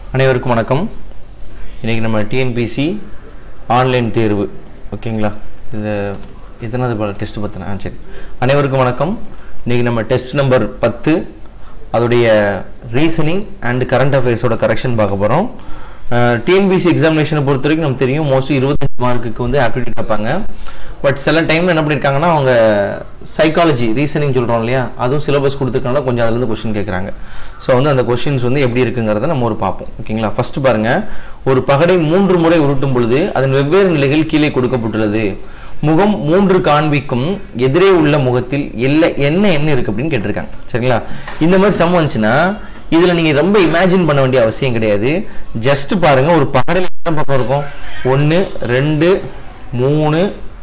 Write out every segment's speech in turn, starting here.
அனைவருக்கும் வணக்கம் இன்றைக்கி நம்ம டிஎன்பிசி ஆன்லைன் தேர்வு ஓகேங்களா இது எத்தனாவது டெஸ்ட் பற்றின ஆ சரி அனைவருக்கும் வணக்கம் இன்றைக்கி நம்ம டெஸ்ட் நம்பர் பத்து அதோடைய ரீசனிங் அண்ட் கரண்ட் அஃபேர்ஸோட கரெக்ஷன் பார்க்க போகிறோம் டிஎன்பிசி எக்ஸாமினேஷனை பொறுத்த வரைக்கும் நமக்கு தெரியும் மோஸ்ட்லி இருபத்தஞ்சு மார்க்குக்கு வந்து ஆப்டிடியூட் கேட்பாங்க பட் சில டைமில் என்ன பண்ணியிருக்காங்கன்னா அவங்க சைக்காலஜி ரீசனிங் சொல்கிறோம் இல்லையா அதுவும் சிலபஸ் கொடுத்துருக்கனால கொஞ்சம் அதுலேருந்து கொஸ்டின் கேட்குறாங்க ஸோ வந்து அந்த கொஸ்டின்ஸ் வந்து எப்படி இருக்குங்கிறத நம்ம ஒரு பார்ப்போம் ஓகேங்களா ஃபர்ஸ்ட் பாருங்க ஒரு பகடை மூன்று முறை உருட்டும் பொழுது அதன் வெவ்வேறு நிலைகள் கீழே கொடுக்கப்பட்டுள்ளது முகம் மூன்று காண்பிக்கும் எதிரே உள்ள முகத்தில் எல்லை என்ன என்ன இருக்கு அப்படின்னு கேட்டிருக்காங்க சரிங்களா இந்த மாதிரி சம் வந்துச்சுன்னா இதுல நீங்க ரொம்ப இமேஜின் பண்ண வேண்டிய அவசியம் கிடையாது ஜஸ்ட் பாருங்க ஒரு பகடையில் எத்தனை பக்கம் இருக்கும் ஒன்று ரெண்டு மூணு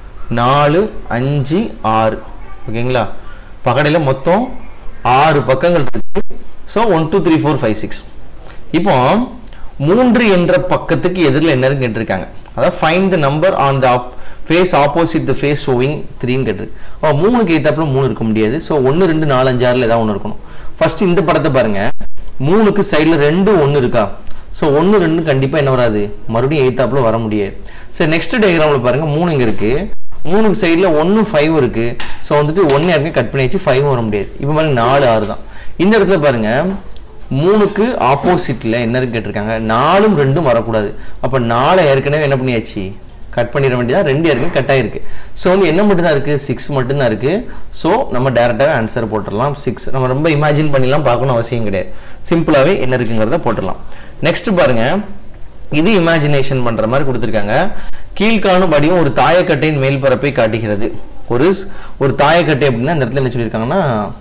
நாலு அஞ்சு ஆறு ஓகேங்களா பகடையில் மொத்தம் ஆறு பக்கங்கள் இருக்கு so one two three four five six இப்போ மூன்று என்ற பக்கத்துக்கு எதிரில் என்ன இருக்குன்னு கேட்டிருக்காங்க அதாவது find the number on the face opposite the face showing த்ரீன்னு கேட்டிருக்கு அப்போ மூணுக்கு ஏற்றாப்புல மூணு இருக்க முடியாது ஸோ ஒன்று ரெண்டு நாலு அஞ்சு ஆறில் ஏதாவது ஒன்று இருக்கணும் ஃபர்ஸ்ட் இந்த படத்தை பாருங்க மூணுக்கு சைடில் ரெண்டு ஒன்று இருக்கா ஸோ ஒன்று ரெண்டு கண்டிப்பாக என்ன வராது மறுபடியும் எய்த்தாப்புல வர முடியாது சரி நெக்ஸ்ட் டயக்ராமில் பாருங்க மூணு இங்கே இருக்கு மூணுக்கு சைடில் ஒன்று ஃபைவ் இருக்கு ஸோ வந்துட்டு ஒன்று யாருக்கும் கட் பண்ணி வச்சு ஃபைவ் வர முடியாது இப்போ பாருங்க நாலு ஆறு தான் இந்த இடத்துல பாருங்க மூணுக்கு ஆப்போசிட்ல என்ன இருக்கு கேட்டிருக்காங்க நாலும் ரெண்டும் வரக்கூடாது அப்போ நாலை ஏற்கனவே என்ன பண்ணியாச்சு கட் பண்ணிட வேண்டியதா ரெண்டு ஏற்கனவே கட் ஆயிருக்கு ஸோ வந்து என்ன மட்டும் தான் இருக்கு சிக்ஸ் மட்டும் தான் இருக்கு ஸோ நம்ம டேரெக்டாகவே ஆன்சர் போட்டுடலாம் சிக்ஸ் நம்ம ரொம்ப இமேஜின் பண்ணிலாம் பார்க்கணும் அவசியம் கிடையாது சிம்பிளாகவே என்ன இருக்குங்கிறத போட்டுடலாம் நெக்ஸ்ட் பாருங்க இது இமேஜினேஷன் பண்ற மாதிரி கொடுத்துருக்காங்க கீழ்காணும் படியும் ஒரு தாயக்கட்டையின் மேல்பரப்பை காட்டுகிறது ஒரு ஒரு தாயக்கட்டை அப்படின்னா இந்த இடத்துல என்ன சொல்லியிருக்காங்கன்னா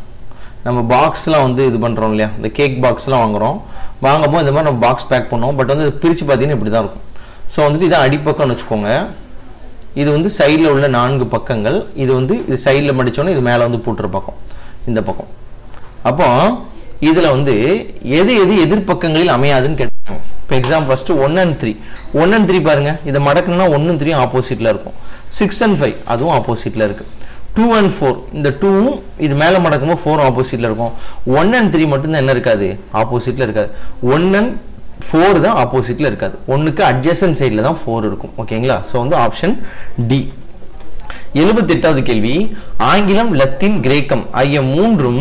நம்ம பாக்ஸ்லாம் வந்து இது பண்ணுறோம் இல்லையா இந்த கேக் பாக்ஸ்லாம் வாங்குறோம் வாங்கும்போது இந்த மாதிரி நம்ம பாக்ஸ் பேக் பண்ணுவோம் பட் வந்து பிரித்து பார்த்தீங்கன்னா இப்படி தான் இருக்கும் ஸோ வந்துட்டு இதான் அடிப்பக்கம்னு வச்சுக்கோங்க இது வந்து சைடில் உள்ள நான்கு பக்கங்கள் இது வந்து இது சைடில் மடித்தோன்னே இது மேலே வந்து போட்டுற பக்கம் இந்த பக்கம் அப்போ இதில் வந்து எது எது எதிர்ப்பக்கங்களில் அமையாதுன்னு கேட்டாங்க இப்போ exam first one and three one and three பாருங்க இதை மடக்கணும்னா ஒன்று த்ரீ ஆப்போசிட்டில் இருக்கும் சிக்ஸ் அண்ட் ஃபைவ் அதுவும் ஆப்போசிட்டில் இருக்குது டூ அண்ட் ஃபோர் இந்த டூவும் இது மேலே மடக்கும்போது ஃபோர் ஆப்போசிட்டில் இருக்கும் ஒன் அண்ட் த்ரீ மட்டும்தான் என்ன இருக்காது ஆப்போசிட்டில் இருக்காது ஒன் அண்ட் ஃபோர் தான் ஆப்போசிட்டில் இருக்காது ஒன்றுக்கு அட்ஜசன் சைடில் தான் ஃபோர் இருக்கும் ஓகேங்களா ஸோ வந்து ஆப்ஷன் டி எழுபத்தெட்டாவது கேள்வி ஆங்கிலம் லத்தீன் கிரேக்கம் ஆகிய மூன்றும்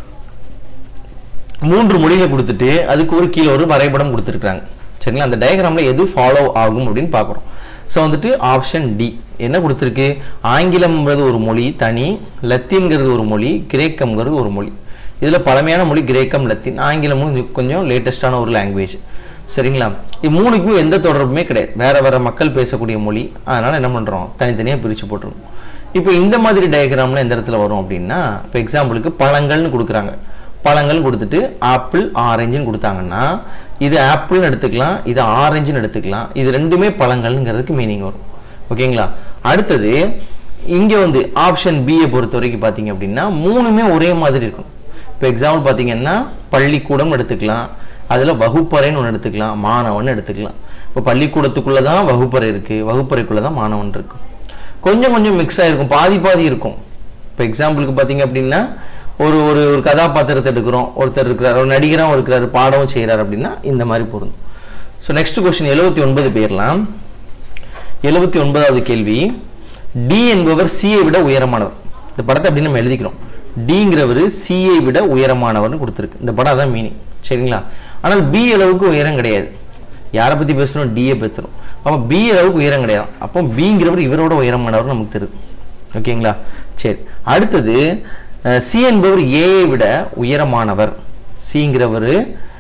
மூன்று மொழிகளை கொடுத்துட்டு அதுக்கு ஒரு கீழே ஒரு வரைபடம் கொடுத்துருக்காங்க சரிங்களா அந்த டயக்ராமில் எது ஃபாலோ ஆகும் அப்படின்னு பார்க்குறோம் ஸோ வந்துட்டு ஆப்ஷன் டி என்ன கொடுத்துருக்கு ஆங்கிலம்ங்கிறது ஒரு மொழி தனி லத்தீன்கிறது ஒரு மொழி கிரேக்கம்ங்கிறது ஒரு மொழி இதில் பழமையான மொழி கிரேக்கம் லத்தீன் ஆங்கிலமும் இது கொஞ்சம் லேட்டஸ்டான ஒரு லாங்குவேஜ் சரிங்களா இது மூணுக்கும் எந்த தொடர்புமே கிடையாது வேற வேற மக்கள் பேசக்கூடிய மொழி அதனால என்ன பண்ணுறோம் தனித்தனியாக பிரித்து போட்டுருவோம் இப்போ இந்த மாதிரி டயக்ராம்ல எந்த இடத்துல வரும் அப்படின்னா இப்போ எக்ஸாம்பிளுக்கு பழங்கள்னு கொடுக்குறாங்க பழங்கள் கொடுத்துட்டு ஆப்பிள் ஆரஞ்சுன்னு கொடுத்தாங்கன்னா இது ஆப்பிள்னு எடுத்துக்கலாம் இது ஆரஞ்சுன்னு எடுத்துக்கலாம் இது ரெண்டுமே பழங்கள்ங்கிறதுக்கு மீனிங் வரும் ஓகேங்களா அடுத்தது இங்கே வந்து ஆப்ஷன் பியை பொறுத்த வரைக்கும் பார்த்தீங்க அப்படின்னா மூணுமே ஒரே மாதிரி இருக்கும் இப்போ எக்ஸாம்பிள் பார்த்தீங்கன்னா பள்ளிக்கூடம் எடுத்துக்கலாம் அதில் வகுப்பறைன்னு ஒன்று எடுத்துக்கலாம் மாணவன் எடுத்துக்கலாம் இப்போ பள்ளிக்கூடத்துக்குள்ளே தான் வகுப்பறை இருக்குது வகுப்பறைக்குள்ளே தான் மாணவன் இருக்கு கொஞ்சம் கொஞ்சம் மிக்ஸ் ஆகிருக்கும் பாதி பாதி இருக்கும் இப்போ எக்ஸாம்பிளுக்கு பார்த்தீங்க அப்படின்னா ஒரு ஒரு ஒரு கதாபாத்திரத்தை எடுக்கிறோம் ஒருத்தர் இருக்கிறார் ஒரு நடிகராகவும் இருக்கிறார் பாடவும் செய்கிறார் அப்படின்னா இந்த மாதிரி பொருந்தும் ஸோ நெக்ஸ்ட் கொஸ்டின் எழுபத்தி ஒன்பது போயிடலாம் எழுபத்தி ஒன்பதாவது கேள்வி டி என்பவர் சியை விட உயரமானவர் இந்த படத்தை அப்படி நம்ம எழுதிக்கிறோம் டிங்கிறவர் சியை விட உயரமானவர்னு கொடுத்துருக்கு இந்த படம் அதான் மீனிங் சரிங்களா ஆனால் பி அளவுக்கு உயரம் கிடையாது யாரை பற்றி பேசணும் டியை பேசுகிறோம் அப்போ பி அளவுக்கு உயரம் கிடையாது அப்போ பிங்கிறவர் இவரோட உயரமானவர் நமக்கு தெரியுது ஓகேங்களா சரி அடுத்தது சி என்பவர் ஏஐ விட உயரமானவர் சிங்கிறவர்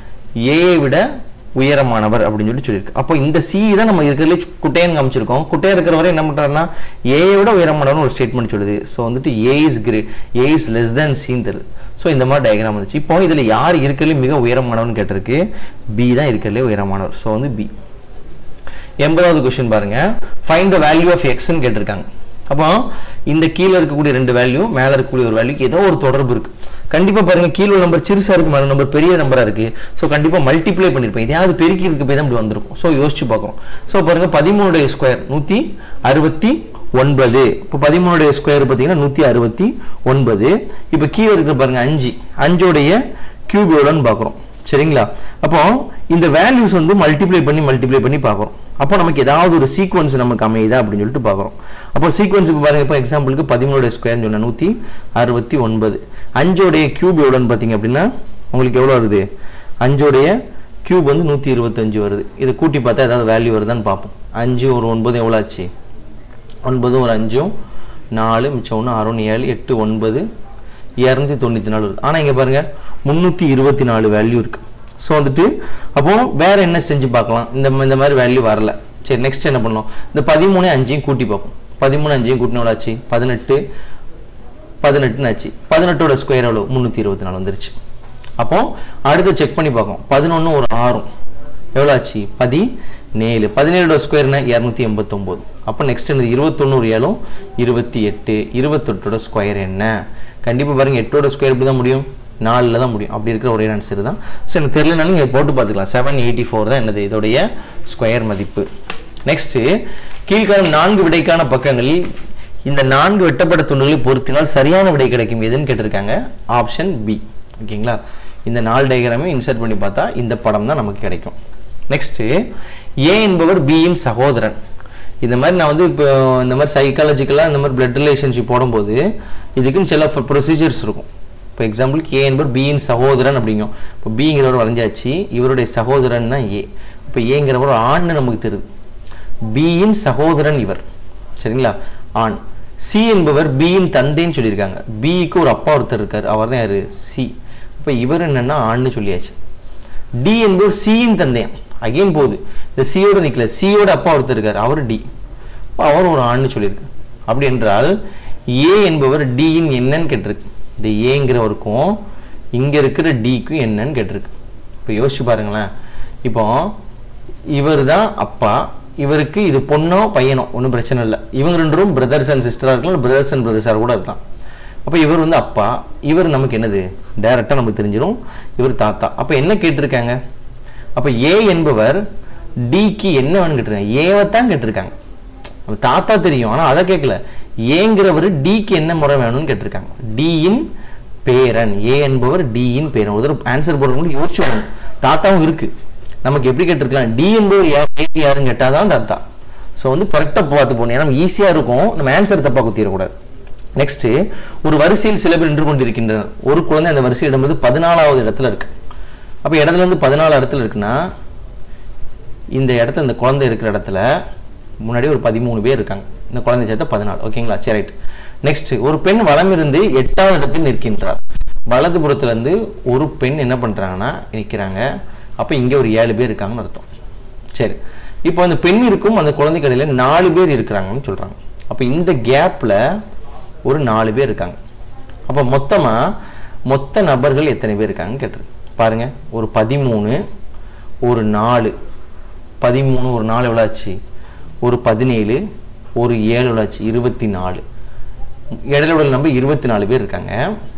ஏஐ விட உயரமானவர் அப்படின்னு சொல்லி சொல்லியிருக்கு அப்போ இந்த சி தான் நம்ம இருக்கிறதுல குட்டையன் காமிச்சிருக்கோம் குட்டையா இருக்கிறவரை என்ன பண்றாருன்னா ஏஐ விட உயரமானவர்னு ஒரு ஸ்டேட்மெண்ட் சொல்லுது ஸோ வந்துட்டு A is great A is less than சின்னு தருது ஸோ இந்த மாதிரி டயக்ராம் வந்துச்சு இப்போ இதில் யார் இருக்கிறதுலே மிக உயரமானவர்னு கேட்டிருக்கு பி தான் இருக்கிறதுலே உயரமானவர் ஸோ வந்து பி எண்பதாவது கொஸ்டின் பாருங்க ஃபைண்ட் த வேல்யூ ஆஃப் எக்ஸ்ன்னு கேட்டிருக்காங்க அப்போ இந்த கீழே இருக்கக்கூடிய ரெண்டு வேல்யூ மேலே இருக்கக்கூடிய ஒரு வேல்யூக்கு ஏதோ ஒரு தொடர்பு இருக்கு கண்டிப்பா பாருங்க கீழே உள்ள நம்பர் சிறுசா இருக்கு மேலே நம்பர் பெரிய நம்பரா இருக்கு ஸோ கண்டிப்பா மல்டிப்ளை பண்ணிருப்பேன் இதையாவது பெருக்கி இருக்க போய் தான் இப்படி வந்திருக்கும் ஸோ யோசிச்சு பார்க்குறோம் ஸோ பாருங்க பதிமூணுடைய ஸ்கொயர் நூத்தி அறுபத்தி ஒன்பது இப்போ பதிமூணுடைய ஸ்கொயர் பார்த்தீங்கன்னா நூத்தி அறுபத்தி ஒன்பது இப்போ கீழே இருக்கிற பாருங்க அஞ்சு அஞ்சோடைய கியூப் எவ்வளோன்னு பார்க்குறோம் சரிங்களா அப்போ இந்த வேல்யூஸ் வந்து மல்டிப்ளை பண்ணி மல்டிப்ளை பண்ணி பார்க்குறோம் அப்போ நமக்கு ஏதாவது ஒரு சீக்வன்ஸ் நமக்கு அமையுதா அப்படின்னு சொல்லிட்டு பார்க்குறோம் அப்போ சீக்வன்ஸ் இப்போ பாருங்க இப்போ எக்ஸாம்பிளுக்கு பதிமூணோட ஸ்கொயர்னு சொன்னால் நூற்றி அறுபத்தி ஒன்பது அஞ்சோடைய கியூப் எவ்வளோன்னு பார்த்தீங்க அப்படின்னா உங்களுக்கு எவ்வளோ வருது அஞ்சோடைய கியூப் வந்து நூற்றி இருபத்தஞ்சு வருது இதை கூட்டி பார்த்தா ஏதாவது வேல்யூ வருதான்னு பார்ப்போம் அஞ்சு ஒரு ஒன்பது எவ்வளோ ஆச்சு ஒன்பது ஒரு அஞ்சும் நாலு மிச்சம் ஒன்று ஆறு ஒன்று ஏழு எட்டு ஒன்பது இரநூத்தி தொண்ணூற்றி நாலு வருது ஆனால் இங்கே பாருங்கள் முந்நூற்றி இருபத்தி நாலு வேல்யூ இருக்குது ஸோ வந்துட்டு அப்போ வேற என்ன செஞ்சு பார்க்கலாம் இந்த ம- இந்த மாதிரி வேல்யூ வரல சரி நெக்ஸ்ட் என்ன பண்ணோம் இந்த பதிமூணு அஞ்சையும் கூட்டி பார்ப்போம் பதிமூணு அஞ்சையும் கூட்டின எவ்வளோ ஆச்சு பதினெட்டு பதினெட்டுன்னு ஆச்சு பதினெட்டோட ஸ்கொயர் எவ்வளோ முந்நூற்றி இருபத்தி நாலு வந்துருச்சு அப்போ அடுத்து செக் பண்ணி பார்ப்போம் பதினொன்று ஒரு ஆறும் எவ்வளோ ஆச்சு பதினேழு பதினேழோட ஸ்கொயர்னா இரநூத்தி எண்பத்தொம்போது அப்போ நெக்ஸ்ட் என்னது இருபத்தொன்று ஒரு ஏழும் இருபத்தி எட்டு இருபத்தெட்டோட ஸ்கொயர் என்ன கண்டிப்பாக பாருங்க எட்டோட ஸ்கொயர் எப்படி தான் முடியும் நாலில் தான் முடியும் அப்படி இருக்கிற ஒரே ஆன்சர் தான் ஸோ எனக்கு தெரியலனாலும் நீங்கள் போட்டு பார்த்துக்கலாம் செவன் எயிட்டி ஃபோர் தான் என்னது இதோடைய ஸ்கொயர் மதிப்பு நெக்ஸ்ட்டு கீழ்காணும் நான்கு விடைக்கான பக்கங்களில் இந்த நான்கு வெட்டப்பட்ட துண்டுகளை பொருத்தினால் சரியான விடை கிடைக்கும் எதுன்னு கேட்டிருக்காங்க ஆப்ஷன் பி ஓகேங்களா இந்த நாலு டயக்ராமே இன்சர்ட் பண்ணி பார்த்தா இந்த படம் தான் நமக்கு கிடைக்கும் நெக்ஸ்ட்டு ஏ என்பவர் பியின் சகோதரன் இந்த மாதிரி நான் வந்து இப்போ இந்த மாதிரி சைக்காலஜிக்கலாக இந்த மாதிரி பிளட் ரிலேஷன்ஷிப் போடும்போது இதுக்குன்னு சில ப்ரொசீஜர்ஸ் இருக்கும் இப்போ எக்ஸாம்பிளுக்கு ஏ என்பவர் பியின் சகோதரன் அப்படிங்கும் இப்போ பிங்கிறவர் வரைஞ்சாச்சு இவருடைய சகோதரன் தான் ஏ இப்போ ஏங்கிறவர் ஆண்னு நமக்கு தெரியுது பியின் சகோதரன் இவர் சரிங்களா ஆண் சி என்பவர் பியின் தந்தைன்னு சொல்லியிருக்காங்க பிக்கு ஒரு அப்பா ஒருத்தர் இருக்கார் அவர் தான் யாரு சி இப்போ இவர் என்னன்னா ஆண்னு சொல்லியாச்சு டி என்பவர் சியின் தந்தையம் அகைன் போகுது இந்த சியோட நிக்கல சியோட அப்பா ஒருத்தர் இருக்கார் அவர் டி அப்போ அவர் ஒரு ஆண்னு சொல்லியிருக்கு அப்படி என்றால் ஏ என்பவர் டியின் என்னன்னு கேட்டிருக்கு இந்த ஏங்கிறவருக்கும் இங்க இருக்கிற டிக்கும் என்னன்னு கேட்டிருக்கு இப்போ யோசிச்சு பாருங்களேன் இப்போ இவர் தான் அப்பா இவருக்கு இது பொண்ணோ பையனோ ஒன்றும் பிரச்சனை இல்லை இவங்க ரெண்டும் பிரதர்ஸ் அண்ட் சிஸ்டராக இருக்கலாம் பிரதர்ஸ் அண்ட் பிரதர்ஸாக கூட இருக்கலாம் அப்போ இவர் வந்து அப்பா இவர் நமக்கு என்னது டைரக்டாக நமக்கு தெரிஞ்சிடும் இவர் தாத்தா அப்போ என்ன கேட்டிருக்காங்க அப்போ ஏ என்பவர் டிக்கு என்ன வேணும் கேட்டிருக்காங்க ஏவை தான் கேட்டிருக்காங்க நம்ம தாத்தா தெரியும் ஆனால் அதை கேட்கல ஏங்கிறவர் டிக்கு என்ன முறை வேணும்னு கேட்டிருக்காங்க டியின் பேரன் ஏ என்பவர் டியின் பேரன் ஒரு ஆன்சர் போடுறவங்க யோசிச்சு வரணும் தாத்தாவும் இருக்கு நமக்கு எப்படி கேட்டிருக்கலாம் டி என்பவர் யார் ஏ யாருன்னு கேட்டால் தான் தாத்தா ஸோ வந்து கரெக்டாக பார்த்து போகணும் ஏன்னா ஈஸியாக இருக்கும் நம்ம ஆன்சர் தப்பாக குத்திடக்கூடாது நெக்ஸ்ட் ஒரு வரிசையில் சில பேர் நின்று கொண்டிருக்கின்றனர் ஒரு குழந்தை அந்த வரிசையில் இடம்பெறுது பதினாலாவது இடத்துல இருக்கு அப்போ இடத்துல இருந்து பதினாலு இடத்துல இருக்குன்னா இந்த இடத்துல இந்த குழந்தை இருக்கிற இடத்துல முன்னாடி ஒரு பதிமூணு பேர் இருக்காங்க இந்த குழந்தை சேர்த்த பதினாலு ஓகேங்களா சரி ரைட் நெக்ஸ்ட் ஒரு பெண் வலமிருந்து எட்டாவது இடத்தில் நிற்கின்றார் வலது புறத்துல இருந்து ஒரு பெண் என்ன பண்றாங்கன்னா நிற்கிறாங்க அப்போ இங்கே ஒரு ஏழு பேர் இருக்காங்கன்னு அர்த்தம் சரி இப்போ அந்த பெண் இருக்கும் அந்த குழந்தை கடையில நாலு பேர் இருக்கிறாங்கன்னு சொல்றாங்க அப்போ இந்த கேப்ல ஒரு நாலு பேர் இருக்காங்க அப்போ மொத்தமா மொத்த நபர்கள் எத்தனை பேர் இருக்காங்கன்னு கேட்டிருக்கு பாருங்க ஒரு பதிமூணு ஒரு நாலு பதிமூணு ஒரு நாலு எவ்வளோ ஆச்சு ஒரு பதினேழு ஒரு ஏழு எவ்வளோ ஆச்சு இருபத்தி நாலு இடையில உள்ள நம்பர் இருபத்தி நாலு பேர் இருக்காங்க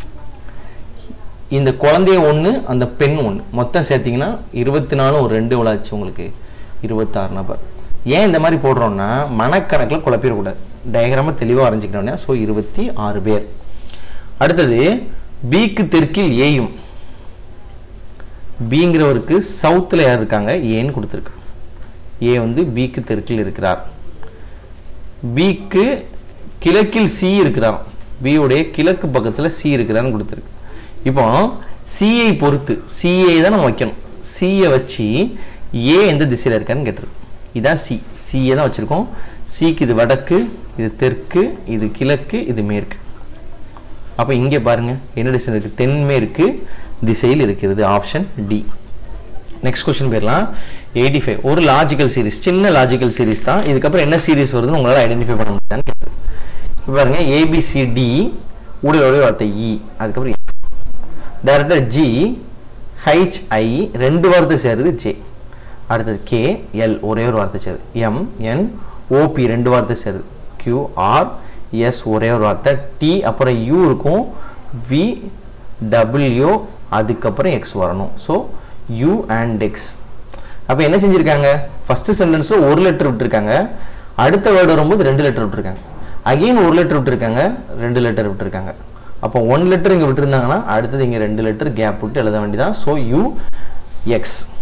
இந்த குழந்தைய ஒன்று அந்த பெண் ஒன்று மொத்தம் சேர்த்தீங்கன்னா இருபத்தி நாலு ஒரு ரெண்டு எவ்வளோ ஆச்சு உங்களுக்கு இருபத்தாறு நபர் ஏன் இந்த மாதிரி போடுறோம்னா மனக்கணக்கில் குழப்பிடக்கூடாது டயக்ராம தெளிவாக வரைஞ்சிக்கணும் ஸோ இருபத்தி ஆறு பேர் அடுத்தது பிக்கு தெற்கில் ஏயும் பிங்கிறவருக்கு சவுத்தில் யார் இருக்காங்க ஏன்னு கொடுத்துருக்கு ஏ வந்து பிக்கு தெற்கில் இருக்கிறார் பிக்கு கிழக்கில் சி இருக்கிறார் பியுடைய கிழக்கு பக்கத்தில் சி இருக்கிறான்னு கொடுத்துருக்கு இப்போ சிஐ பொறுத்து சிஏ தான் நம்ம வைக்கணும் சியை வச்சு ஏ எந்த திசையில் இருக்கான்னு கேட்டிருக்கு இதான் சி சிஏ தான் வச்சுருக்கோம் சிக்கு இது வடக்கு இது தெற்கு இது கிழக்கு இது மேற்கு அப்போ இங்கே பாருங்க என்ன டிசைன் இருக்கு தென்மேற்கு திசையில் இருக்கிறது ஆப்ஷன் டி நெக்ஸ்ட் கொஸ்டின் போயிடலாம் எயிட்டி ஃபைவ் ஒரு லாஜிக்கல் சீரிஸ் சின்ன லாஜிக்கல் சீரிஸ் தான் இதுக்கப்புறம் என்ன சீரிஸ் வருதுன்னு உங்களால் ஐடென்டிஃபை பண்ண முடியாதுன்னு கேட்டது இப்போ பாருங்க ஏபிசிடி உடலோடைய வார்த்தை இ அதுக்கப்புறம் டேரக்டர் ஜி ஹெச்ஐ ரெண்டு வார்த்தை சேருது ஜே அடுத்தது கே எல் ஒரே ஒரு வார்த்தை சேருது எம் என் ஓபி ரெண்டு வார்த்தை சேருது கியூ ஆர் எஸ் ஒரே ஒரு வார்த்தை டி அப்புறம் யூ இருக்கும் வி டபிள்யூ அதுக்கப்புறம் எக்ஸ் வரணும் ஸோ யூ அண்ட் எக்ஸ் அப்போ என்ன செஞ்சுருக்காங்க ஃபஸ்ட்டு சென்டென்ஸில் ஒரு லெட்டர் விட்டுருக்காங்க அடுத்த வேர்டு வரும்போது ரெண்டு லெட்டர் விட்டுருக்காங்க அகெயின் ஒரு லெட்டர் விட்டுருக்காங்க ரெண்டு லெட்டர் விட்டுருக்காங்க அப்போ ஒன் லெட்டர் இங்கே விட்டுருந்தாங்கன்னா அடுத்தது இங்கே ரெண்டு லெட்டர் கேப் விட்டு எழுத வேண்டியதான் ஸோ யூ எக்ஸ்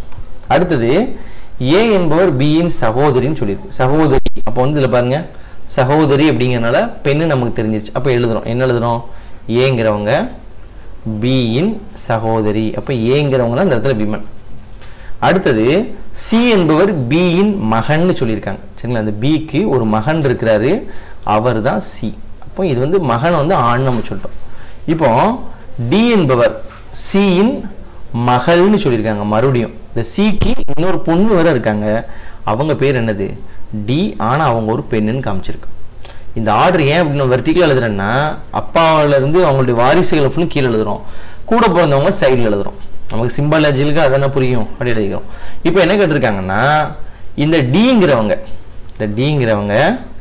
அடுத்தது ஏ என்பவர் பியின் சகோதரின்னு சொல்லியிருக்கு சகோதரி அப்போ வந்து இதில் பாருங்க சகோதரி அப்படிங்கறனால பெண்ணு நமக்கு தெரிஞ்சிருச்சு அப்போ எழுதுறோம் என்ன எழுதுறோம் ஏங்கிறவங்க பியின் சகோதரி அப்போ ஏங்கிறவங்க தான் இந்த இடத்துல விமன் அடுத்தது சி என்பவர் பியின் மகன்னு சொல்லியிருக்காங்க சரிங்களா அந்த பிக்கு ஒரு மகன் இருக்கிறாரு அவர் தான் சி அப்போ இது வந்து மகன் வந்து ஆண் நம்ம சொல்லிட்டோம் இப்போ டி என்பவர் சியின் மகள்னு சொல்லியிருக்காங்க மறுபடியும் இந்த சிக்கு இன்னொரு பொண்ணு வேற இருக்காங்க அவங்க பேர் என்னது டி ஆனா அவங்க ஒரு பெண்ணுன்னு காமிச்சிருக்கு இந்த ஆர்டர் ஏன் அப்படின்னு வெர்டிக்கலாக எழுதுறேன்னா அப்பாவில இருந்து அவங்களுடைய வாரிசுகளை ஃபுல்லும் கீழே எழுதுறோம் கூட பிறந்தவங்க சைடில் எழுதுறோம் நமக்கு சிம்பாலஜிலுக்கு அதானே புரியும் அப்படி எழுதிக்கிறோம் இப்போ என்ன கேட்டிருக்காங்கன்னா இந்த டிங்கிறவங்க இந்த டிங்கிறவங்க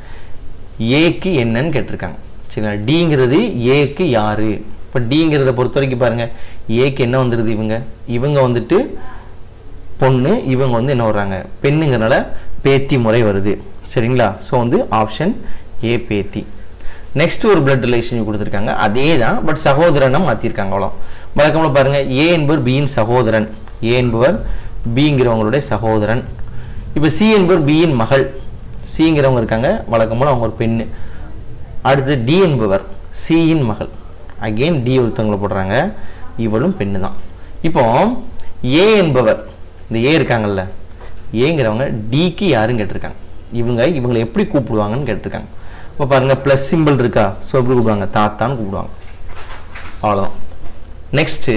ஏக்கு என்னன்னு கேட்டிருக்காங்க சரிங்களா டிங்கிறது ஏக்கு யாரு இப்போ டிங்கிறத பொறுத்த வரைக்கும் பாருங்க ஏக்கு என்ன வந்துடுது இவங்க இவங்க வந்துட்டு பொண்ணு இவங்க வந்து என்ன வர்றாங்க பெண்ணுங்கிறனால பேத்தி முறை வருது சரிங்களா ஸோ வந்து ஆப்ஷன் ஏ பேத்தி நெக்ஸ்ட் ஒரு பிளட் ரிலேஷன் கொடுத்துருக்காங்க அதே தான் பட் சகோதரனை மாற்றிருக்காங்க அவ்வளோ வழக்கமாக பாருங்க ஏ என்பவர் பியின் சகோதரன் ஏ என்பவர் பிங்கிறவங்களுடைய சகோதரன் இப்போ சி என்பவர் பியின் மகள் சிங்கிறவங்க இருக்காங்க வழக்கம்போல அவங்க ஒரு பெண்ணு அடுத்து டி என்பவர் சியின் மகள் அகெயின் டி ஒருத்தவங்களை போடுறாங்க இவளும் பெண்ணு தான் இப்போ ஏ என்பவர் இந்த ஏ இருக்காங்கல்ல ஏங்கிறவங்க டிக்கு யாருன்னு கேட்டிருக்காங்க இவங்க இவங்களை எப்படி கூப்பிடுவாங்கன்னு கேட்டிருக்காங்க இப்போ பாருங்க ப்ளஸ் சிம்பிள் இருக்கா ஸோ எப்படி கூப்பிடுவாங்க தாத்தான்னு கூப்பிடுவாங்க அவ்வளோதான் நெக்ஸ்ட்டு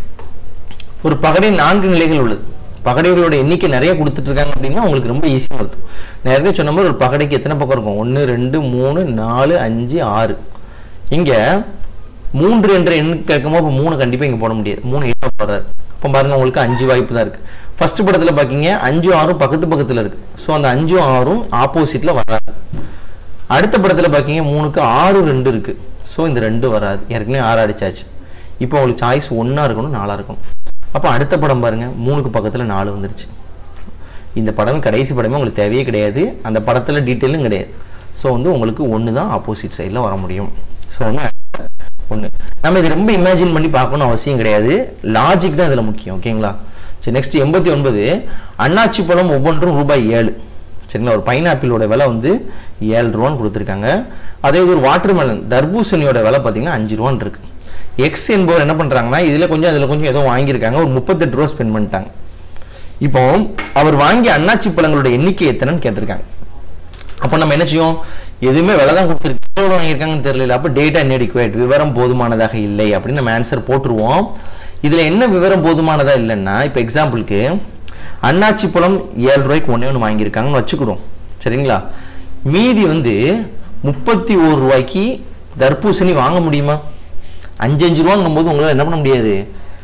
ஒரு பகடை நான்கு நிலைகள் உள்ளது பகடைகளோட எண்ணிக்கை நிறைய கொடுத்துட்டு இருக்காங்க அப்படின்னா உங்களுக்கு ரொம்ப ஈஸியாக இருக்கும் நிறைய சொன்ன மாதிரி ஒரு பகடைக்கு எத்தனை பக்கம் இருக்கும் ஒன்று ரெண்டு மூணு நாலு அஞ்சு ஆறு இங்கே மூன்று என்ற எண் கேட்கும்போது இப்போ மூணு கண்டிப்பாக இங்கே போட முடியாது மூணு எண்ணம் போடுறாரு இப்போ பாருங்க உங்களுக்கு அஞ்சு வாய்ப்பு தான் இருக்குது ஃபர்ஸ்ட் படத்தில் பார்த்தீங்க அஞ்சு ஆறும் பக்கத்து பக்கத்தில் இருக்குது ஸோ அந்த அஞ்சும் ஆறும் ஆப்போசிட்டில் வராது அடுத்த படத்தில் பார்த்தீங்க மூணுக்கு ஆறு ரெண்டு இருக்குது ஸோ இந்த ரெண்டு வராது ஏற்கனவே ஆறு அடிச்சாச்சு இப்போ உங்களுக்கு சாய்ஸ் ஒன்றா இருக்கணும் நாலாக இருக்கணும் அப்போ அடுத்த படம் பாருங்க மூணுக்கு பக்கத்தில் நாலு வந்துருச்சு இந்த படம் கடைசி படமே உங்களுக்கு தேவையே கிடையாது அந்த படத்தில் டீட்டெயிலும் கிடையாது ஸோ வந்து உங்களுக்கு ஒன்று தான் ஆப்போசிட் சைடில் வர முடியும் ஸோ வந்து ஒன்று நம்ம இது ரொம்ப இமேஜின் பண்ணி பார்க்கணும் அவசியம் கிடையாது லாஜிக் தான் இதில் முக்கியம் ஓகேங்களா சரி நெக்ஸ்ட் எண்பத்தி ஒன்பது அண்ணாச்சி பழம் ஒவ்வொன்றும் ரூபாய் ஏழு சரிங்களா ஒரு பைனாப்பிளோட விலை வந்து ஏழு ரூபான்னு கொடுத்துருக்காங்க அதே இது ஒரு வாட்டர் மெலன் தர்பூசணியோட விலை பார்த்தீங்கன்னா அஞ்சு ரூபான்னு இருக்கு எக்ஸ் என்பவர் என்ன பண்ணுறாங்கன்னா இதில் கொஞ்சம் அதில் கொஞ்சம் ஏதோ வாங்கியிருக்காங்க ஒரு முப்பத்தெட்டு ரூபா ஸ்பெண்ட் பண்ணிட்டாங்க இப்போ அவர் வாங்கிய அண்ணாச்சி பழங்களோட எண்ணிக்கை எத்தனைன்னு கேட்டிருக்காங்க அப்போ நம்ம என்ன செய்யும் எதுவுமே விலை தான் கொடுத்துருக்கு எவ்வளோ வாங்கியிருக்காங்கன்னு தெரியல அப்போ டேட்டா இன்எடிக்குவேட் விவரம் போதுமானதாக இல்லை அப்படின்னு நம்ம ஆன்சர் போட்டுருவோம் இதில் என்ன விவரம் போதுமானதா இல்லைன்னா இப்போ எக்ஸாம்பிளுக்கு அண்ணாச்சி பழம் ஏழு ரூபாய்க்கு ஒன்றே ஒன்று வாங்கியிருக்காங்கன்னு வச்சுக்கிறோம் சரிங்களா மீதி வந்து முப்பத்தி ஒரு ரூபாய்க்கு தர்பூசணி வாங்க முடியுமா அஞ்சு அஞ்சு ரூபாங்கும் போது உங்களால் என்ன பண்ண முடியாது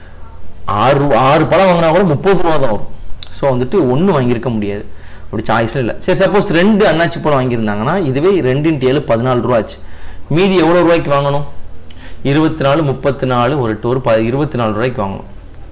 ஆறு ரூபா ஆறு பழம் வாங்கினா கூட முப்பது ரூபா தான் வரும் ஸோ வந்துட்டு ஒன்று வாங்கியிருக்க முடியாது அப்படி சாய்ஸில் இல்லை சரி சப்போஸ் ரெண்டு அண்ணாச்சி பழம் வாங்கியிருந்தாங்கன்னா இதுவே ரெண்டு இன்ட்டு ஏழு பதினாலு ரூபா ஆச்சு மீதி எவ்வளோ ரூபாய்க்கு வாங்கணும் இருபத்தி நாலு முப்பத்தி நாலு ஒரு டோர் ப இருபத்தி நாலு ரூபாய்க்கு வாங்கணும்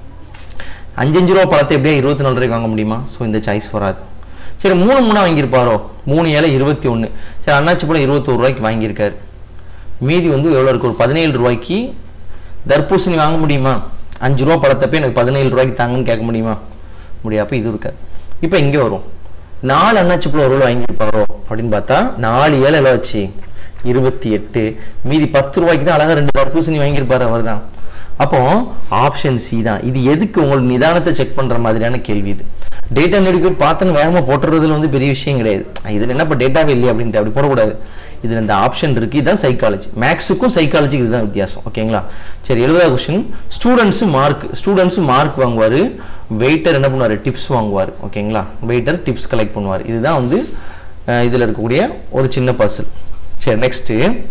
அஞ்சஞ்சு ரூபா பழத்தை எப்படியா இருபத்தி நாலு ரூபாய்க்கு வாங்க முடியுமா ஸோ இந்த சாய்ஸ் வராது சரி மூணு மூணா வாங்கியிருப்பாரோ மூணு ஏழை இருபத்தி ஒன்று சரி அண்ணாச்சி பழம் இருபத்தோரு ரூபாய்க்கு வாங்கியிருக்காரு மீதி வந்து எவ்வளோ இருக்கு ஒரு பதினேழு ரூபாய்க்கு தர்பூசணி வாங்க முடியுமா அஞ்சு ரூபா பழத்தப்ப எனக்கு பதினேழு ரூபாய்க்கு தாங்கன்னு கேட்க முடியுமா முடியாப்ப இது இருக்காது இப்போ இங்கே வரும் நாலு அண்ணாச்சி பழம் ஒரு ரூபா வாங்கியிருப்பாரோ அப்படின்னு பார்த்தா நாலு ஏழு எல்லாம் வச்சு இருபத்தி எட்டு மீதி பத்து ரூபாய்க்கு தான் அழகா ரெண்டு தர்பூசணி வாங்கியிருப்பாரு அவர் தான் அப்போ ஆப்ஷன் சி தான் இது எதுக்கு உங்களுக்கு நிதானத்தை செக் பண்ற மாதிரியான கேள்வி இது டேட்டா நெடுக்கேட் பார்த்தோன்னு வேகமா போட்டுறதுல வந்து பெரிய விஷயம் கிடையாது இதுல என்ன இப்போ டேட்டாவே இல்லையா அப்படின்ட்டு அப்படி போடக்கூடாது இதுல இந்த ஆப்ஷன் இருக்கு இதுதான் சைக்காலஜி மேக்ஸுக்கும் சைக்காலஜிக்கு இதுதான் வித்தியாசம் ஓகேங்களா சரி எழுபதாவது question students mark students mark வாங்குவாரு வெயிட்டர் என்ன பண்ணுவாரு டிப்ஸ் வாங்குவார் ஓகேங்களா வெயிட்டர் டிப்ஸ் கலெக்ட் பண்ணுவார் இதுதான் வந்து அஹ், இதுல இருக்கக்கூடிய ஒரு சின்ன பர்சல் சரி நெக்ஸ்ட்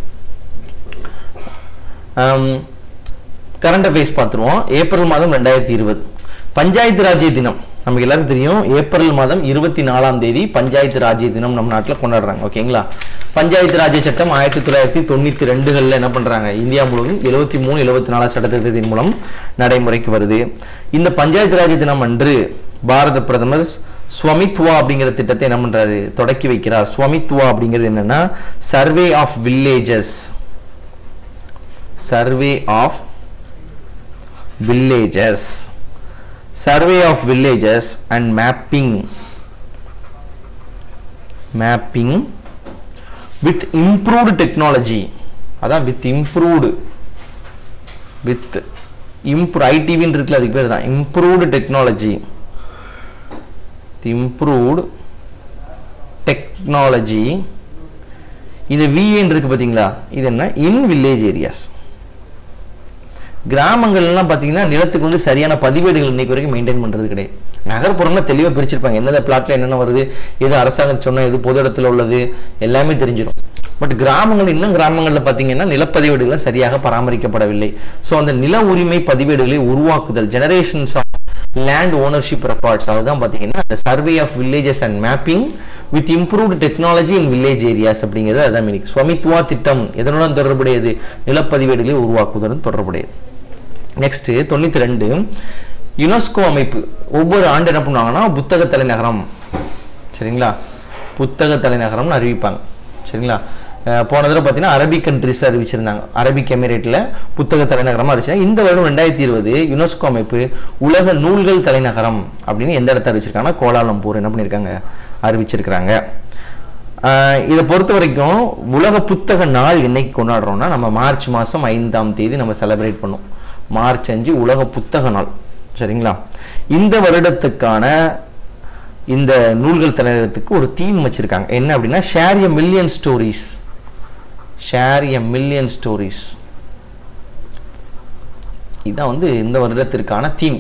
கரண்ட் அஃபேர்ஸ் பார்த்துருவோம் ஏப்ரல் மாதம் ரெண்டாயிரத்தி இருபது பஞ்சாயத்து ராஜ்ய தினம் நமக்கு எல்லாருக்கும் தெரியும் ஏப்ரல் மாதம் இருபத்தி நாலாம் தேதி பஞ்சாயத்து ராஜ்ய தினம் நம்ம நாட்டில் கொண்டாடுறாங்க ஓகேங்களா பஞ்சாயத்து ராஜ்ய சட்டம் ஆயிரத்தி தொள்ளாயிரத்தி தொண்ணூத்தி ரெண்டுகளில் என்ன பண்றாங்க இந்தியா முழுவதும் எழுபத்தி மூணு எழுபத்தி நாலாம் சட்டத்திட்டத்தின் மூலம் நடைமுறைக்கு வருது இந்த பஞ்சாயத்து ராஜ்ய தினம் அன்று பாரத பிரதமர் ஸ்வமித்வா அப்படிங்கிற திட்டத்தை என்ன பண்றாரு தொடக்கி வைக்கிறார் ஸ்வமித்வா அப்படிங்கிறது என்னன்னா survey of villages survey of villages survey of villages and mapping mapping with improved technology அதான் வித் இம்ப்ரூவ்டு வித் இம்ப்ரூ ஐடிவின்னு இருக்குல்ல அதுக்கு பேர் தான் இம்ப்ரூவ்டு டெக்னாலஜி இம்ப்ரூவ்டு டெக்னாலஜி இது விஏன்னு இருக்கு பார்த்தீங்களா இது என்ன இன் வில்லேஜ் ஏரியாஸ் கிராமங்கள்லாம் பார்த்தீங்கன்னா நிலத்துக்கு வந்து சரியான பதிவேடுகள் இன்னைக்கு வரைக்கும் மெயின்டைன் பண்ணுறது கிடையாது நகர்ப்புறம்னா தெளிவாக பிரிச்சிருப்பாங்க எந்தெந்த பிளாட்ல என்னென்ன வருது எது அரசாங்கம் சொன்ன எது பொது இடத்துல உள்ளது எல்லாமே தெரிஞ்சிடும் பட் கிராமங்கள் இன்னும் கிராமங்களில் பார்த்தீங்கன்னா நிலப்பதிவேடுகள் சரியாக பராமரிக்கப்படவில்லை ஸோ அந்த நில உரிமை பதிவேடுகளை உருவாக்குதல் generations of land ownership records அதுதான் பார்த்தீங்கன்னா அந்த survey of villages and mapping with improved technology in village areas அப்படிங்கிறது அதான் மீனிங் ஸ்வமித்வா திட்டம் எதனுடன் தொடர்புடையது நிலப்பதிவேடுகளை உருவாக்குவதுடன் தொடர்புடையது நெக்ஸ்ட் தொண்ணூத்தி ரெண்டு யுனெஸ்கோ அமைப்பு ஒவ்வொரு ஆண்டு என்ன பண்ணுவாங்கன்னா புத்தக தலைநகரம் சரிங்களா புத்தக தலைநகரம்னு அறிவிப்பாங்க சரிங்களா அஹ் போன தடவை பார்த்தீங்கன்னா அரபிக் கண்ட்ரிஸ் அறிவிச்சிருந்தாங்க அரபிக் எமிரேட்டில் புத்தக தலைநகரமாக அறிவிச்சாங்க இந்த வருடம் ரெண்டாயிரத்தி இருபது யுனெஸ்கோ அமைப்பு உலக நூல்கள் தலைநகரம் அப்படின்னு எந்த இடத்த அறிவிச்சிருக்காங்கன்னா கோலாலம்பூர் என்ன பண்ணியிருக்காங்க அறிவிச்சிருக்கிறாங்க ஆஹ் இதை பொறுத்த வரைக்கும் உலக புத்தக நாள் என்னைக்கு கொண்டாடுறோம்னா நம்ம மார்ச் மாதம் ஐந்தாம் தேதி நம்ம செலிப்ரேட் பண்ணோம் மார்ச் அஞ்சு உலக புத்தக நாள் சரிங்களா இந்த வருடத்துக்கான இந்த நூல்கள் தலைநகரத்துக்கு ஒரு தீம் வச்சிருக்காங்க என்ன அப்படின்னா share a million stories share a million stories இதான் வந்து இந்த வருடத்திற்கான தீம்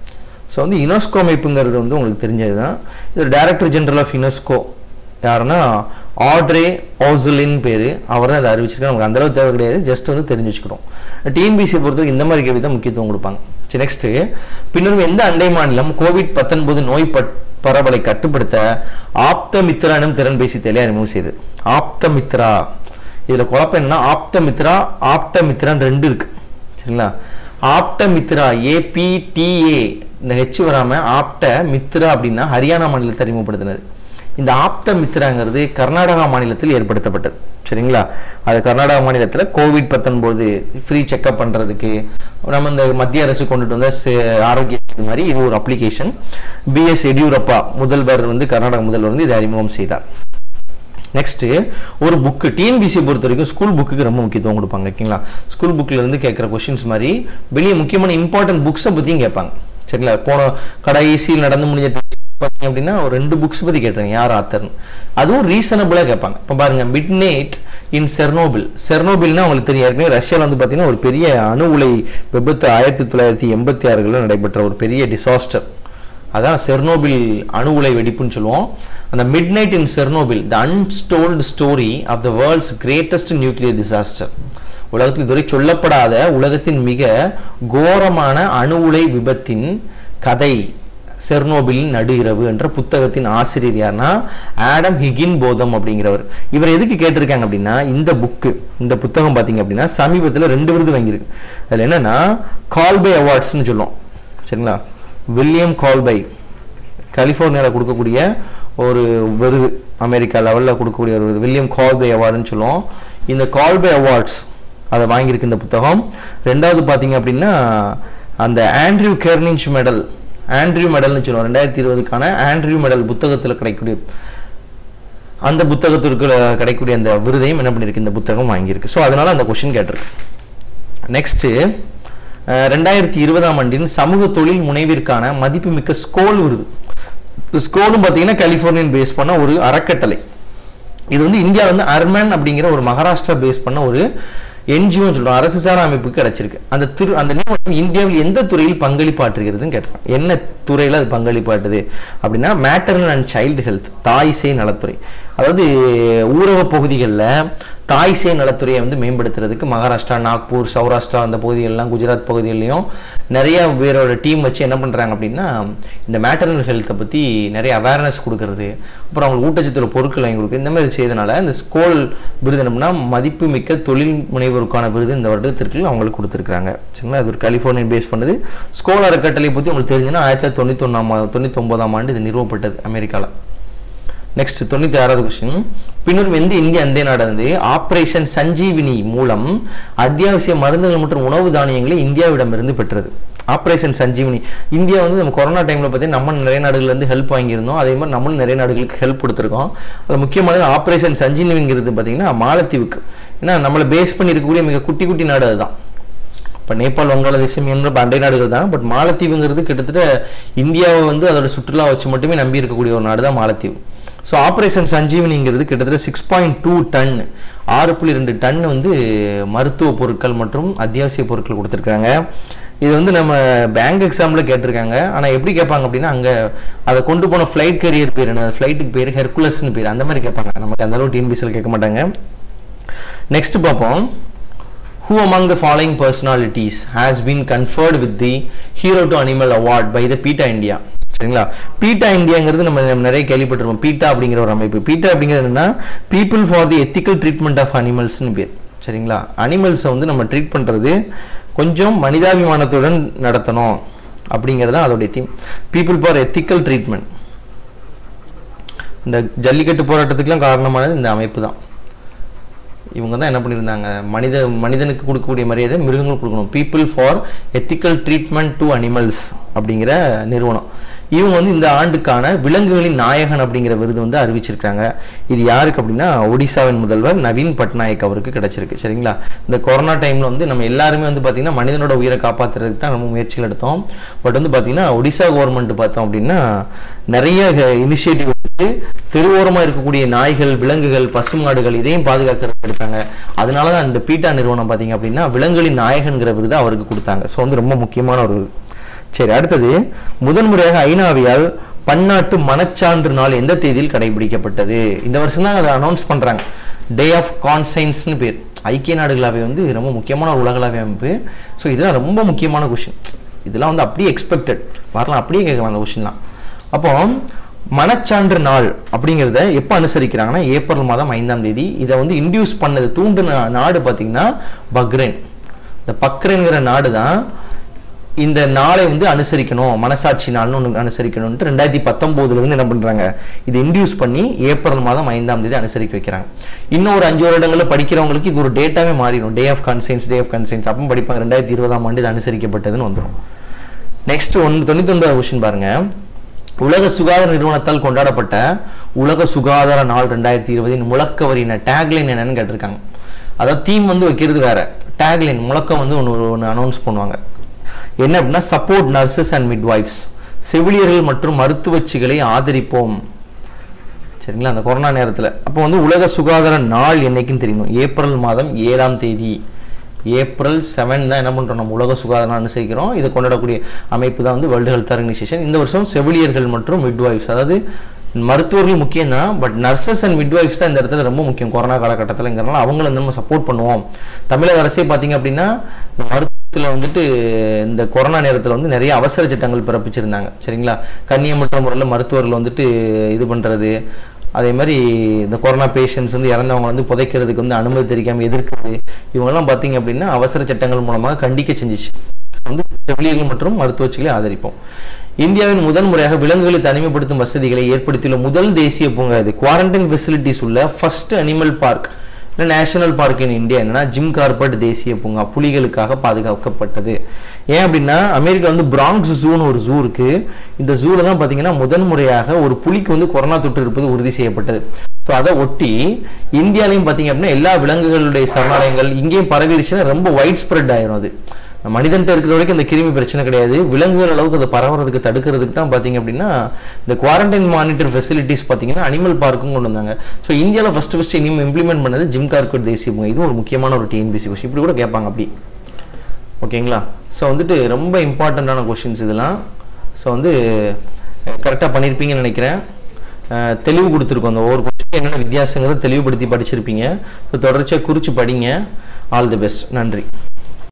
ஸோ வந்து யுனெஸ்கோ அமைப்புங்கிறது வந்து உங்களுக்கு தெரிஞ்சது தான் இது டைரக்டர் ஜெனரல் ஆஃப் யுனெஸ்கோ யாருன்னா ஆட்ரே ஓசலின் பேர் அவர் தான் அதை அறிவிச்சிருக்காங்க நமக்கு அந்த அளவு தேவை கிடையாது ஜஸ்ட் வந்து தெரிஞ்சு வச்சுக்கிறோம் டிஎன்பிசி பொறுத்தவரைக்கும் இந்த மாதிரி கேள்வி தான் முக்கியத்துவம் கொடுப்பாங்க சரி நெக்ஸ்ட் பின்னர் எந்த அண்டை மாநிலம் கோவிட் பத்தொன்பது நோய் பட்- பரவலை கட்டுப்படுத்த ஆப்தமித்ரா எனும் திறன் பேசி தெளிய அறிமுகம் செய்து ஆப்தமித்ரா இதுல குழப்பம் என்னன்னா ஆப்தமித்ரா ஆப்டமித்ரான்னு ரெண்டு இருக்கு சரிங்களா ஆப்டமித்ரா ஏபிடிஏ இந்த ஹெச் வராம ஆப்ட மித்ரா அப்படின்னா ஹரியானா மாநிலத்தை அறிமுகப்படுத்தினது இந்த ஆப்த மித்ராங்கிறது கர்நாடகா மாநிலத்தில் ஏற்படுத்தப்பட்டது சரிங்களா அது கர்நாடகா மாநிலத்தில் கோவிட் பத்தொன்பது ஃப்ரீ செக்அப் பண்ணுறதுக்கு நம்ம இந்த மத்திய அரசு கொண்டுட்டு வந்த சே- ஆரோக்கிய இது மாதிரி இது ஒரு அப்ளிகேஷன் பிஎஸ் எடியூரப்பா முதல்வர் வந்து கர்நாடக முதல்வர் வந்து இதை அறிமுகம் செய்தார் நெக்ஸ்ட் ஒரு புக்கு டிஎன்பிசி பொறுத்த வரைக்கும் ஸ்கூல் புக்குக்கு ரொம்ப முக்கியத்துவம் கொடுப்பாங்க ஓகேங்களா ஸ்கூல் புக்ல இருந்து கேட்குற கொஷின்ஸ் மாதிரி வெளியே முக்கியமான இம்பார்ட்டன்ட் புக்ஸை பற்றியும் கேட்பாங்க சரிங்களா போன கடைசியில் நடந்து முடிஞ்ச பார்த்தீங்க அப்படின்னா ஒரு ரெண்டு புக்ஸ் பற்றி கேட்டாங்க யார் ஆத்தர்னு அதுவும் ரீசனபிளாக கேட்பாங்க இப்போ பாருங்க மிட் நைட் இன் செர்னோபில் செர்னோபில்னா உங்களுக்கு தெரியும் ஏற்கனவே ரஷ்யாவில் வந்து பார்த்தீங்கன்னா ஒரு பெரிய அணு உலை விபத்து ஆயிரத்தி தொள்ளாயிரத்தி எண்பத்தி ஆறுகளில் நடைபெற்ற ஒரு பெரிய டிசாஸ்டர் அதான் செர்னோபில் அணு உலை வெடிப்புன்னு சொல்லுவோம் அந்த midnight in Chernobyl the untold story of the world's greatest nuclear disaster உலகத்தில் இதுவரை சொல்லப்படாத உலகத்தின் மிக கோரமான அணு உலை விபத்தின் கதை செர்னோபிலின் நடு இரவு என்ற புத்தகத்தின் ஆசிரியர் யாருன்னா ஆடம் ஹிகின் போதம் அப்படிங்கிறவர் இவர் எதுக்கு கேட்டிருக்காங்க அப்படின்னா இந்த புக்கு இந்த புத்தகம் பார்த்தீங்க அப்படின்னா சமீபத்தில் ரெண்டு விருது வாங்கியிருக்கு அதில் என்னன்னா கால்பே அவார்ட்ஸ்னு சொல்லுவோம் சரிங்களா வில்லியம் கால்பை கலிஃபோர்னியாவில் கொடுக்கக்கூடிய ஒரு விருது அமெரிக்கா லெவலில் கொடுக்கக்கூடிய ஒரு விருது வில்லியம் கால்பே அவார்டுன்னு சொல்லுவோம் இந்த கால்பே அவார்ட்ஸ் அதை வாங்கியிருக்கு இந்த புத்தகம் ரெண்டாவது பார்த்தீங்க அப்படின்னா அந்த ஆண்ட்ரியூ கெர்னிஞ்ச் மெடல் ஆண்ட்ரியூ மெடல்னு சொல்லுவோம் ரெண்டாயிரத்தி இருபதுக்கான ஆண்ட்ரியூ மெடல் புத்தகத்தில் கிடைக்கக்கூடிய அந்த புத்தகத்திற்கு கிடைக்கக்கூடிய அந்த விருதையும் என்ன பண்ணியிருக்கு இந்த புத்தகம் வாங்கியிருக்கு ஸோ அதனால அந்த கொஷின் கேட்டிருக்கு நெக்ஸ்ட் ரெண்டாயிரத்தி இருபதாம் ஆண்டின் சமூக தொழில் முனைவிற்கான மதிப்புமிக்க ஸ்கோல் விருது ஸ்கோலும் பார்த்தீங்கன்னா கலிஃபோர்னியன் பேஸ் பண்ண ஒரு அறக்கட்டளை இது வந்து இந்தியா வந்து அர்மன் அப்படிங்கிற ஒரு மகாராஷ்டிரா பேஸ் பண்ண ஒரு என்ஜிஓன்னு சொல்றோம் அரசு சாரா அமைப்புக்கு கிடைச்சிருக்கு அந்த திரு அந்த நிறுவனம் இந்தியாவில் எந்த துறையில் பங்களிப்பாற்றுகிறதுன்னு கேட்டோம் என்ன துறையில் அது பங்களிப்பாட்டுது அப்படின்னா மேட்டர்னல் அண்ட் சைல்டு ஹெல்த் தாய் சேய் நலத்துறை அதாவது ஊரக பகுதிகளில் தாய் சேய் நலத்துறையை வந்து மேம்படுத்துறதுக்கு மகாராஷ்டிரா நாக்பூர் சௌராஷ்டிரா அந்த பகுதிகளெலாம் குஜராத் பகுதிகள்லையும் நிறைய பேரோட டீம் வச்சு என்ன பண்ணுறாங்க அப்படின்னா இந்த மேட்டர்னல் ஹெல்த்தை பற்றி நிறைய அவேர்னஸ் கொடுக்கறது அப்புறம் அவங்களுக்கு ஊட்டச்சத்துல பொருட்கள் வாங்கி கொடுக்குறது இந்த மாதிரி செய்தனால இந்த ஸ்கோல் விருது என்னம்னா மதிப்புமிக்க தொழில் முனைவோருக்கான விருது இந்த வருடத்திற்கு அவங்களுக்கு கொடுத்துருக்காங்க சரிங்களா அது ஒரு கலிஃபோர்னியன் பேஸ் பண்ணது ஸ்கோல் அறக்கட்டளை பற்றி உங்களுக்கு தெரிஞ்சுன்னா ஆயிரத்தி தொள்ளாயிரத்தி தொண்ணூற்றி ஒன்றாம் தொண்ணூற்றி ஒன்பதாம் ஆண்டு இது நிறுவப்பட்டது அமெரிக்காவில் நெக்ஸ்ட் தொண்ணூத்தி ஆறாவது கொஸ்டின் பின்னர் வந்து இந்திய அந்தே நடந்து ஆபரேஷன் சஞ்சீவினி மூலம் அத்தியாவசிய மருந்துகள் மற்றும் உணவு தானியங்களை இந்தியாவிடமிருந்து பெற்றது ஆப்ரேஷன் சஞ்சீவனி இந்தியா வந்து நம்ம கொரோனா டைமில் பார்த்தீங்கன்னா நம்ம நிறைய நாடுகள்லேருந்து ஹெல்ப் வாங்கியிருந்தோம் அதே மாதிரி நம்மளும் நிறைய நாடுகளுக்கு ஹெல்ப் கொடுத்துருக்கோம் அது முக்கியமானது ஆப்ரேஷன் சஞ்சீவனிங்கிறது பார்த்தீங்கன்னா மாலத்தீவுக்கு ஏன்னா நம்மளை பேஸ் பண்ணி இருக்கக்கூடிய மிக குட்டி குட்டி நாடு அதுதான் இப்போ நேபாள் வங்காளதேசம் என்ற அண்டை நாடுகள் தான் பட் மாலத்தீவுங்கிறது கிட்டத்தட்ட இந்தியாவை வந்து அதோட சுற்றுலா வச்சு மட்டுமே நம்பி இருக்கக்கூடிய ஒரு நாடு தான் மாலத்தீவு ஸோ ஆப்ரேஷன் சஞ்சீவனிங்கிறது கிட்டத்தட்ட சிக்ஸ் பாயிண்ட் டூ டன் ஆறு புள்ளி ரெண்டு டன் வந்து மருத்துவ பொருட்கள் மற்றும் அத்தியாவசிய பொருட்கள் கொடுத்துருக்காங்க இது வந்து நம்ம பேங்க் எக்ஸாமில் கேட்டிருக்காங்க ஆனால் எப்படி கேட்பாங்க அப்படின்னா அங்கே அதை கொண்டு போன ஃப்ளைட் கேரியர் பேர் என்ன ஃப்ளைட்டுக்கு பேர் ஹெர்குலஸ்னு பேர் அந்த மாதிரி கேட்பாங்க நமக்கு அந்த அளவு டிஎன்பிசியில் கேட்க மாட்டாங்க நெக்ஸ்ட் பார்ப்போம் who among the following personalities has been conferred with the hero to animal award by the PETA India சரிங்களா பீட்டா இந்தியாங்கிறது நம்ம நம்ம நிறைய கேள்விப்பட்டிருப்போம் பீட்டா அப்படிங்கிற ஒரு அமைப்பு பீட்டா அப்படிங்கிறது என்னன்னா people for the ethical treatment of அனிமல்ஸ்னு பேர் சரிங்களா அனிமல்ஸை வந்து நம்ம ட்ரீட் பண்ணுறது கொஞ்சம் மனிதாபிமானத்துடன் நடத்தணும் அப்படிங்கிறது தான் அதோடைய theme people for ethical treatment இந்த ஜல்லிக்கட்டு போராட்டத்துக்குலாம் காரணமானது இந்த அமைப்பு தான் இவங்க தான் என்ன பண்ணியிருந்தாங்க மனித மனிதனுக்கு கொடுக்கக்கூடிய மரியாதை மிருகங்களுக்கு கொடுக்கணும் people for ethical treatment to animals அப்படிங்கிற நிறுவனம் இவங்க வந்து இந்த ஆண்டுக்கான விலங்குகளின் நாயகன் அப்படிங்கிற விருது வந்து அறிவிச்சிருக்காங்க இது யாருக்கு அப்படின்னா ஒடிசாவின் முதல்வர் நவீன் பட்நாயக் அவருக்கு கிடைச்சிருக்கு சரிங்களா இந்த கொரோனா டைம்ல வந்து நம்ம எல்லாருமே வந்து பார்த்தீங்கன்னா மனிதனோட உயிரை காப்பாற்றுறதுக்கு தான் நம்ம முயற்சிகள் எடுத்தோம் பட் வந்து பார்த்தீங்கன்னா ஒடிசா கவர்மெண்ட் பார்த்தோம் அப்படின்னா நிறைய இனிஷியேட்டிவ் வந்து தெருவோரமாக இருக்கக்கூடிய நாய்கள் விலங்குகள் பசுமாடுகள் இதையும் பாதுகாக்கிறதுக்கு எடுத்தாங்க அதனால தான் இந்த பீட்டா நிறுவனம் பார்த்தீங்க அப்படின்னா விலங்குகளின் நாயகன்கிற விருது அவருக்கு கொடுத்தாங்க ஸோ வந்து ரொம்ப முக்கியமான ஒரு விருது சரி அடுத்தது முதன்முறையாக ஐநாவியால் பன்னாட்டு மனச்சான்று நாள் எந்த தேதியில் கடைபிடிக்கப்பட்டது இந்த வருஷம் தான் அதை அனௌன்ஸ் பண்றாங்க டே ஆஃப் கான்சைன்ஸ்னு பேர் ஐக்கிய நாடுகளாவே வந்து ரொம்ப முக்கியமான ஒரு உலகளாவிய அமைப்பு ஸோ இதெல்லாம் ரொம்ப முக்கியமான கொஷின் இதெல்லாம் வந்து அப்படியே எக்ஸ்பெக்டட் வரலாம் அப்படியே கேட்கலாம் அந்த கொஷின்லாம் அப்போ மனச்சான்று நாள் அப்படிங்கிறத எப்போ அனுசரிக்கிறாங்கன்னா ஏப்ரல் மாதம் ஐந்தாம் தேதி இதை வந்து இன்டியூஸ் பண்ணது தூண்டின நாடு பார்த்தீங்கன்னா பக்ரைன் இந்த பக்ரைன்கிற நாடு தான் இந்த நாளை வந்து அனுசரிக்கணும் மனசாட்சி நாள்னு ஒன்று அனுசரிக்கணும்ட்டு ரெண்டாயிரத்தி பத்தொம்போதுல இருந்து என்ன பண்றாங்க இது இன்டியூஸ் பண்ணி ஏப்ரல் மாதம் ஐந்தாம் தேதி அனுசரிக்க வைக்கிறாங்க இன்னும் ஒரு அஞ்சு வருடங்களில் படிக்கிறவங்களுக்கு இது ஒரு டேட்டாவே மாறிடும் day of conscience day of conscience அப்போ படிப்பாங்க ரெண்டாயிரத்தி இருபதாம் ஆண்டு இது அனுசரிக்கப்பட்டதுன்னு வந்துடும் நெக்ஸ்ட் ஒன்று தொண்ணூத்தி ஒன்பதாவது கொஸ்டின் பாருங்க உலக சுகாதார நிறுவனத்தால் கொண்டாடப்பட்ட உலக சுகாதார நாள் ரெண்டாயிரத்தி இருபதின் முழக்க வரின டேக்லைன் என்னன்னு கேட்டிருக்காங்க அதாவது தீம் வந்து வைக்கிறது வேற டேக்லைன் முழக்கம் வந்து ஒன்று ஒன்று அனௌன்ஸ் பண்ணுவாங்க என்ன அப்படின்னா சப்போர்ட் நர்சஸ் அண்ட் மிட்வைஃப்ஸ் செவிலியர்கள் மற்றும் மருத்துவச்சிகளை ஆதரிப்போம் சரிங்களா அந்த கொரோனா நேரத்தில் அப்போ வந்து உலக சுகாதார நாள் என்னைக்குன்னு தெரியணும் ஏப்ரல் மாதம் ஏழாம் தேதி ஏப்ரல் செவன் தான் என்ன பண்ணுறோம் நம்ம உலக சுகாதாரம் அனுசரிக்கிறோம் இதை கொண்டாடக்கூடிய அமைப்பு தான் வந்து வேர்ல்டு ஹெல்த் ஆர்கனைசேஷன் இந்த வருஷம் செவிலியர்கள் மற்றும் மிட்வைஃப்ஸ் அதாவது மருத்துவர்கள் முக்கியம் தான் பட் நர்சஸ் அண்ட் மிட்வைஃப்ஸ் தான் இந்த இடத்துல ரொம்ப முக்கியம் கொரோனா காலகட்டத்தில்ங்கிறனால அவங்கள வந்து நம்ம சப்போர்ட் பண்ணுவோம் தமிழக அரசே பார்த்தீங்க அப்படின்னா இந்த மருத்துவத்தில் வந்துட்டு இந்த கொரோனா நேரத்தில் வந்து நிறைய அவசர சட்டங்கள் பிறப்பிச்சிருந்தாங்க சரிங்களா கண்ணியமற்ற முறையில் மருத்துவர்கள் வந்துட்டு இது பண்ணுறது அதே மாதிரி இந்த கொரோனா பேஷண்ட்ஸ் வந்து இறந்தவங்க வந்து புதைக்கிறதுக்கு வந்து அனுமதி தெரிவிக்காமல் எதிர்க்கிறது இவங்கெல்லாம் பார்த்தீங்க அப்படின்னா அவசர சட்டங்கள் மூலமாக கண்டிக்க செஞ்சிச்சு வந்து செவிலியர்கள் மற்றும் மருத்துவச்சிகளை ஆதரிப்போம் இந்தியாவின் முதல் முறையாக விலங்குகளை தனிமைப்படுத்தும் வசதிகளை ஏற்படுத்தியுள்ள முதல் தேசிய பூங்கா இது குவாரண்டைன் ஃபெசிலிட்டிஸ் உள்ள first animal park national park in India என்னன்னா ஜிம் கார்பெட் தேசிய பூங்கா புலிகளுக்காக பாதுகாக்கப்பட்டது ஏன் அப்படின்னா அமெரிக்கா வந்து பிராங்க்ஸ் ஜூன்னு ஒரு ஜூ இருக்கு இந்த ஜூல தான் பாத்தீங்கன்னா முதன் முறையாக ஒரு புலிக்கு வந்து கொரோனா தொற்று இருப்பது உறுதி செய்யப்பட்டது ஸோ அதை ஒட்டி இந்தியாலையும் பாத்தீங்க அப்படின்னா எல்லா விலங்குகளுடைய சரணாலயங்கள் இங்கேயும் பரவிடுச்சுன்னா ரொம்ப வைட் ஸ்ப்ரெட் ஆயிரும் அது மனிதன்ட்ட இருக்கிற வரைக்கும் இந்த கிருமி பிரச்சனை கிடையாது விலங்குகள் அளவுக்கு அதை பரவுறதுக்கு தடுக்கிறதுக்கு தான் பார்த்தீங்க அப்படின்னா இந்த குவாரண்டைன் மானிட்டர் ஃபெசிலிட்டிஸ் பார்த்தீங்கன்னா அனிமல் பார்க்கும் கொண்டு வந்தாங்க ஸோ இந்தியாவில் ஃபஸ்ட்டு ஃபஸ்ட்டு இனிமேல் இம்ப்ளிமெண்ட் பண்ணது ஜிம் கார்கட் தேசிய பூங்கா இது ஒரு முக்கியமான ஒரு டிஎன்பிசி கொஸ்டின் இப்படி கூட கேட்பாங்க அப்படி ஓகேங்களா ஸோ வந்துட்டு ரொம்ப இம்பார்ட்டண்ட்டான கொஷின்ஸ் இதெல்லாம் ஸோ வந்து கரெக்டாக பண்ணியிருப்பீங்கன்னு நினைக்கிறேன் அஹ் தெளிவு கொடுத்துருக்கோம் அந்த ஒவ்வொரு கொஸ்டின் என்னென்ன வித்தியாசங்கிறத தெளிவுபடுத்தி படிச்சிருப்பீங்க ஸோ தொடர்ச்சியாக குறித்து படிங்க ஆல் தி பெஸ்ட் நன்றி